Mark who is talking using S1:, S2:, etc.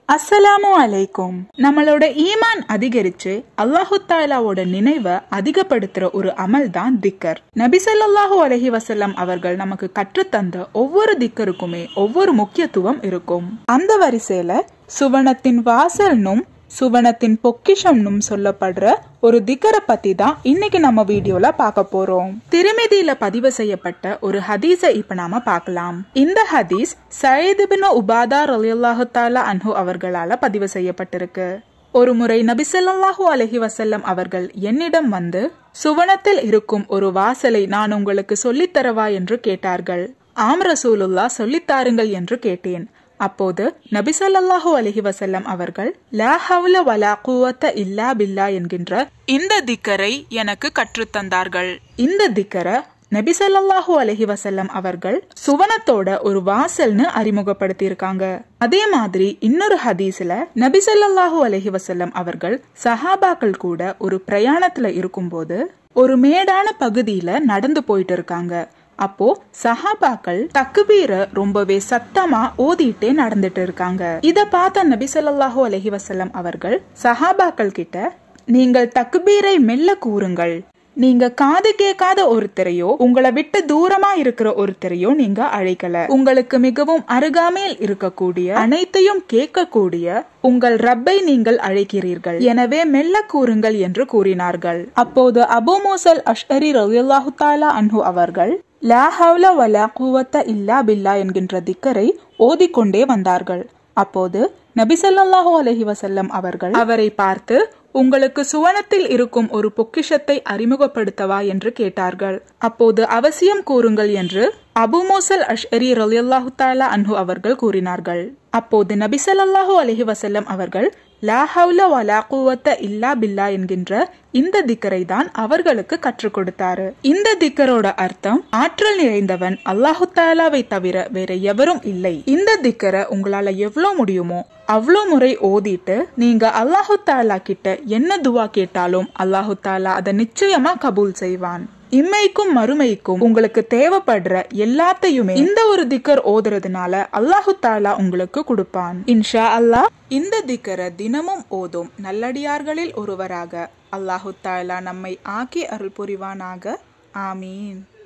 S1: அஸ்ஸலாமு அலைக்கும் நம்மளோட ஈமான் அதிகரிச்சு அல்லாஹு தாலாவோட நினைவை அதிகப்படுத்துற ஒரு அமல் தான் திக்கர் நபி ஸல்லல்லாஹு அலைஹி வஸல்லம் அவர்கள் நமக்கு கற்றுத்தந்த ஒவ்வொரு திக்கருக்குமே ஒவ்வொரு முக்கியத்துவம் இருக்கும் அந்த வரிசையில சுவனத்தின் வாசல்னும் சுவனத்தின் பொக்கிஷம்னும் சொல்லப்படுற ஒரு திக்கரை பத்தி தான் இன்னைக்கு நம்ம வீடியோல பார்க்க போறோம் திருமிதியில பதிவு செய்யப்பட்ட ஒரு ஹதீஸை இப்ப நாம பார்க்கலாம் இந்த ஹதீஸ் சயீத் இப்னு உபாதா ரலியல்லாஹு தஆலா அன்ஹு அவர்களால பதிவு செய்யப்பட்டிருக்கு ஒரு முறை நபிசல்லாஹு அலஹி வசல்லம் அவர்கள் என்னிடம் வந்து சுவனத்தில் இருக்கும் ஒரு வாசலை நான் உங்களுக்கு சொல்லித்தரவா என்று கேட்டார்கள் ஆம் ரசூலுல்லா சொல்லித்தாருங்கள் என்று கேட்டேன் அப்போது நபிசல்லாஹூ அலஹி வசல்லம் அவர்கள் லா ஹவுல வலா குவத்த இல்லா பில்லா என்கின்ற இந்த திக்கரை எனக்கு கற்றுத்தந்தார்கள் இந்த திக்கரை நபிசல்லாஹூ அலஹி வசல்லம் அவர்கள் சுவனத்தோட ஒரு வாசல்னு அறிமுகப்படுத்தியிருக்காங்க அதே மாதிரி இன்னொரு ஹதீஸ்ல நபிசல்லாஹூ அலஹி வசல்லம் அவர்கள் சஹாபாக்கள் கூட ஒரு பிரயாணத்துல இருக்கும்போது ஒரு மேடான பகுதியில நடந்து போயிட்டு இருக்காங்க அப்போ சஹாபாக்கள் தக்குபீர ரொம்பவே சத்தமா ஓதிட்டே நடந்துட்டு இருக்காங்க இத பார்த்த நபி சொல்லாஹூ அலஹி வசல்லம் அவர்கள் சஹாபாக்கள் கிட்ட நீங்கள் தக்குபீரை மெல்ல கூறுங்கள் நீங்க காது கேட்காத ஒருத்தரையோ உங்களை விட்டு தூரமா இருக்கிற ஒருத்தரையோ நீங்க அழைக்கல உங்களுக்கு மிகவும் அருகாமையில் இருக்கக்கூடிய அனைத்தையும் கேட்கக்கூடிய உங்கள் ரப்பை நீங்கள் அழைக்கிறீர்கள் எனவே மெல்ல கூறுங்கள் என்று கூறினார்கள் அப்போது அபு மோசல் அஷ்அரி ரலியல்லாஹு தாலா அன்ஹு அவர்கள் லா ஹவுல வலா குவத்த இல்லா பில்லா என்கின்ற திக்கரை ஓதிக்கொண்டே வந்தார்கள் அப்போது நபிசல்லாஹூ அலஹி வசல்லம் அவர்கள் அவரை பார்த்து உங்களுக்கு சுவனத்தில் இருக்கும் ஒரு பொக்கிஷத்தை அறிமுகப்படுத்தவா என்று கேட்டார்கள் அப்போது அவசியம் கூறுங்கள் என்று அபு மோசல் அஷ்அரி ரலியல்லாஹு தாலா அன்ஹு அவர்கள் கூறினார்கள் அப்போது நபிசல்லாஹூ அலஹி வசல்லம் அவர்கள் லா ஹவுல வலா குவத்த இல்லா பில்லா என்கின்ற இந்த திக்கரை தான் அவர்களுக்கு கற்றுக் கொடுத்தாரு இந்த திக்கரோட அர்த்தம் ஆற்றல் நிறைந்தவன் அல்லாஹு தாலாவை தவிர வேற எவரும் இல்லை இந்த திக்கரை உங்களால எவ்வளவு முடியுமோ அவ்வளோ முறை ஓதிட்டு நீங்க அல்லாஹு தாலா கிட்ட என்ன துவா கேட்டாலும் அல்லாஹு தாலா அதை நிச்சயமா கபூல் செய்வான் இம்மைக்கும் மறுமைக்கும் உங்களுக்கு தேவைப்படுற எல்லாத்தையுமே இந்த ஒரு திக்கர் ஓதுறதுனால அல்லாஹு தாலா உங்களுக்கு கொடுப்பான் இன்ஷா அல்லாஹ் இந்த திக்கரை தினமும் ஓதும் நல்லடியார்களில் ஒருவராக அல்லாஹு தாலா நம்மை ஆக்கி அருள் புரிவானாக ஆமீன்